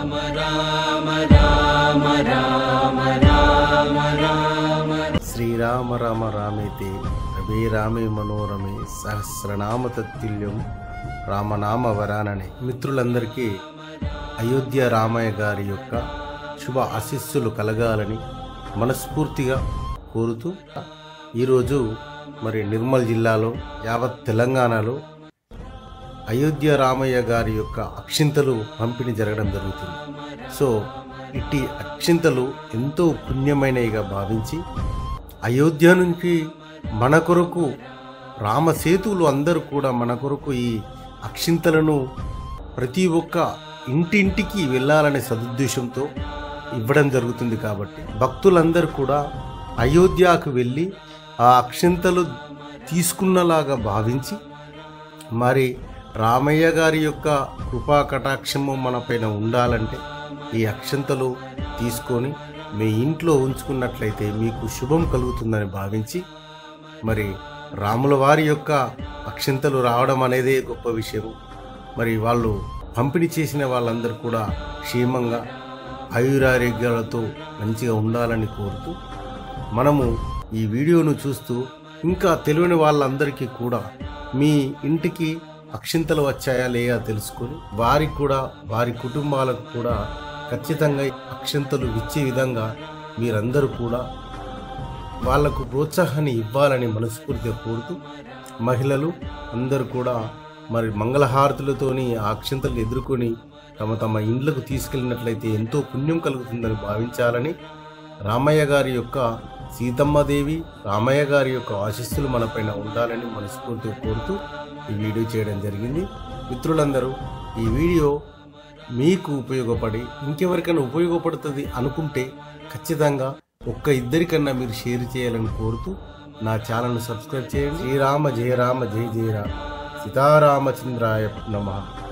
శ్రీరామ రామ రామేతే రవే రామే మనోరమే సహస్రనామ తత్తుల్యం రామనామ వరాననే మిత్రులందరికీ అయోధ్య రామయ్య గారి యొక్క శుభ ఆశీస్సులు కలగాలని మనస్ఫూర్తిగా కోరుతూ ఈరోజు మరి నిర్మల్ జిల్లాలో యావత్ తెలంగాణలో అయోధ్య రామయ్య గారి యొక్క అక్షింతలు పంపిణీ జరగడం జరుగుతుంది సో ఇట్టి అక్షింతలు ఎంతో పుణ్యమైనవిగా భావించి అయోధ్య నుంచి మన కొరకు రామసేతువులు అందరూ కూడా మన కొరకు ఈ అక్షింతలను ప్రతి ఒక్క ఇంటింటికి వెళ్ళాలనే సదుద్దేశంతో ఇవ్వడం జరుగుతుంది కాబట్టి భక్తులందరూ కూడా అయోధ్యకు వెళ్ళి ఆ అక్షింతలు తీసుకున్నలాగా భావించి మరి రామయ్య గారి యొక్క కృపా కటాక్షము మన పైన ఉండాలంటే ఈ అక్షంతలు తీసుకొని మీ ఇంట్లో ఉంచుకున్నట్లయితే మీకు శుభం కలుగుతుందని భావించి మరి రాముల వారి యొక్క అక్షంతలు రావడం అనేదే గొప్ప విషయం మరి వాళ్ళు పంపిణీ చేసిన వాళ్ళందరూ కూడా క్షేమంగా ఆయురారోగ్యాలతో మంచిగా ఉండాలని కోరుతూ మనము ఈ వీడియోను చూస్తూ ఇంకా తెలియని వాళ్ళందరికీ కూడా మీ ఇంటికి అక్షింతలు వచ్చాయా లేదా తెలుసుకొని వారికి కూడా వారి కుటుంబాలకు కూడా ఖచ్చితంగా అక్షింతలు ఇచ్చే విధంగా మీరందరూ కూడా వాళ్లకు ప్రోత్సాహాన్ని ఇవ్వాలని మనస్ఫూర్తిగా కోరుతూ మహిళలు అందరూ కూడా మరి మంగళహారతులతోని ఆ అక్షింతలు ఎదుర్కొని తమ తమ ఇండ్లకు తీసుకెళ్ళినట్లయితే ఎంతో పుణ్యం కలుగుతుందని భావించాలని రామయ్య గారి యొక్క సీతమ్మదేవి రామయ్య గారి యొక్క ఆశీస్సులు మనపైన ఉండాలని మనస్ఫూర్తిగా కోరుతూ ఈ వీడియో చేయడం జరిగింది మిత్రులందరూ ఈ వీడియో మీకు ఉపయోగపడి ఇంకెవరికైనా ఉపయోగపడుతుంది అనుకుంటే ఖచ్చితంగా ఒక్క ఇద్దరికన్నా మీరు షేర్ చేయాలని కోరుతూ నా ఛానల్ను సబ్స్క్రైబ్ చేయండి శ్రీరామ జయ రామ జయ జయ రామ సీతారామచంద్రాయ నమః